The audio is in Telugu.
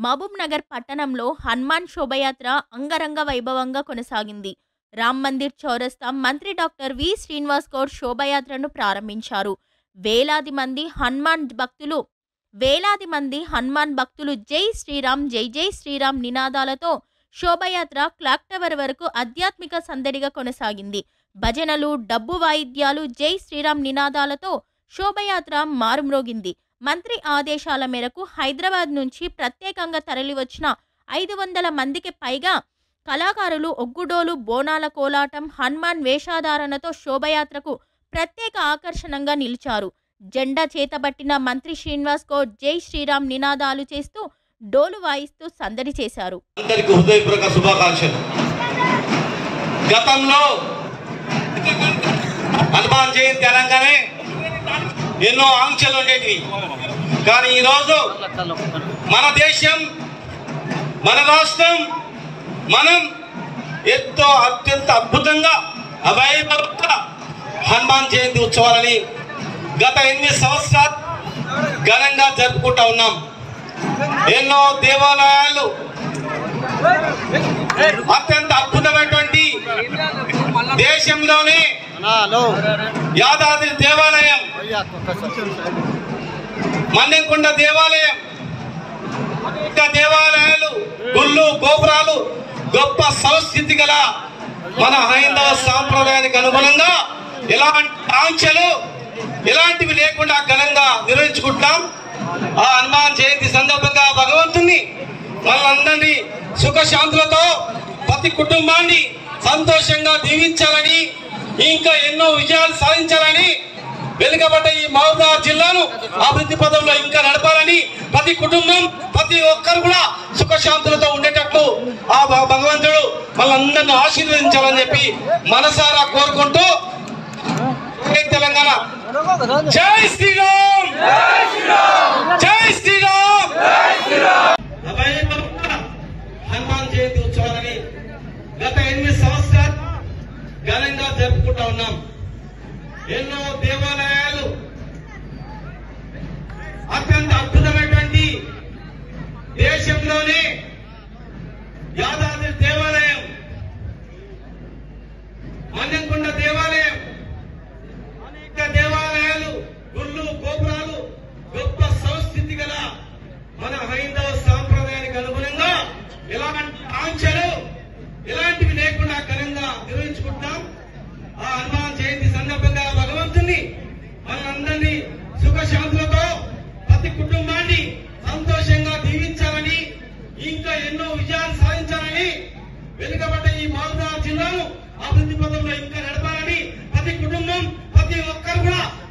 మహబూబ్ నగర్ పట్టణంలో హనుమాన్ శోభయాత్ర అంగరంగ వైభవంగా కొనసాగింది రామ్ మందిర్ చౌరస్తా మంత్రి డాక్టర్ వి శ్రీనివాస్ గౌడ్ శోభయాత్రను ప్రారంభించారు వేలాది మంది హనుమాన్ భక్తులు వేలాది మంది హనుమాన్ భక్తులు జై శ్రీరామ్ జై జై శ్రీరామ్ నినాదాలతో శోభయాత్ర క్లాక్ టవర్ వరకు ఆధ్యాత్మిక సందడిగా కొనసాగింది భజనలు డబ్బు వాయిద్యాలు జై శ్రీరామ్ నినాదాలతో శోభయాత్ర మారుమ్రోగింది మంత్రి ఆదేశాల మేరకు హైదరాబాద్ నుంచి ప్రత్యేకంగా తరలివచ్చిన ఐదు వందల మందికి పైగా కళాకారులు ఒగ్గుడోలు బోనాల కోలాటం హనుమాన్ వేషాధారణతో శోభయాత్రకు ప్రత్యేక ఆకర్షణంగా నిలిచారు జెండా చేతబట్టిన మంత్రి శ్రీనివాస్ గౌడ్ జై శ్రీరామ్ నినాదాలు చేస్తూ డోలు వాయిస్తూ సందడి చేశారు అందరికి హృదయపూర్వక శుభాకాంక్షలు గతంలో హనుమాన్ జయంతి అనగానే ఎన్నో ఆంక్షలు ఉండేవి కానీ ఈరోజు మన దేశం మన రాష్ట్రం మనం ఎంతో అత్యంత అద్భుతంగా అవైభవంగా హనుమాన్ జయంతి ఉత్సవాలని గత ఎనిమిది సంవత్సరాలు ఘనంగా జరుపుకుంటా ఉన్నాం ఎన్నో దేవాలయాలు అత్యంత అద్భుతమైనటువంటి దేశంలోనే యాదాద్రి దేవాలయం మన్నెంకొండ దేవాలయం ఇంకా దేవాలయాలు గుళ్ళు గోపురాలు గొప్ప సంస్కృతి గల మన హైందవ సాంప్రదాయానికి అనుగుణంగా ఎలాంటి ఆంక్షలు ఎలాంటివి లేకుండా ఘనంగా నిర్వహించుకుంటాం ఆ హనుమాన్ జయంతి సందర్భంగా భగవంతుని మనందరినీ సుఖశాంతులతో ప్రతి కుటుంబాన్ని సంతోషంగా దీవించాలని ఇంకా ఎన్నో విజయాలు సాధించాలని వెనుకబడ్డ ఈ మహబూబాబాద్ జిల్లాను అభివృద్ధి పదంలో ఇంకా నడపాలని ప్రతి కుటుంబం ప్రతి ఒక్కరు కూడా సుఖశాంతులతో ఉండేటట్లు ఆ భ- భగవంతుడు మనందరిని ఆశీర్వదించాలని చెప్పి మనసారా కోరుకుంటూ జై తెలంగాణ జై శ్రీరామ్ జై శ్రీరామ్ అభయపరుగా హనుమాన్ జయంతి ఉత్సవాలని గత ఎనిమిది సంవత్సరాలు ఘనంగా జరుపుకుంటా ఉన్నాం ఎన్నో దేవాలయాలు అత్యంత అద్భుతమైనటువంటి దేశంలోనే యాదాద్రి దేవాలయం మన్నెంకొండ దేవాలయం అనేక దేవాలయాలు గుళ్ళు గోపురాలు గొప్ప సంస్కృతి గల మన హైందవ సాంప్రదాయానికి అనుగుణంగా ఎలాంటి ఆంక్షలు ఎలాంటివి లేకుండా ఘనంగా నిర్వహించుకుంటాం ఆ హనుమాన్ జయంతి సందర్భంగా భగవంతుని మనందరినీ సుఖశాంతులతో ప్రతి కుటుంబాన్ని సంతోషంగా దీవించాలని ఇంకా ఎన్నో విజయాలు సాధించాలని వెనుకబడ్డ ఈ మహబూబాబాద్ జిల్లాను అభివృద్ధి పదంలో ఇంకా నడపాలని ప్రతి కుటుంబం ప్రతి ఒక్కరు కూడా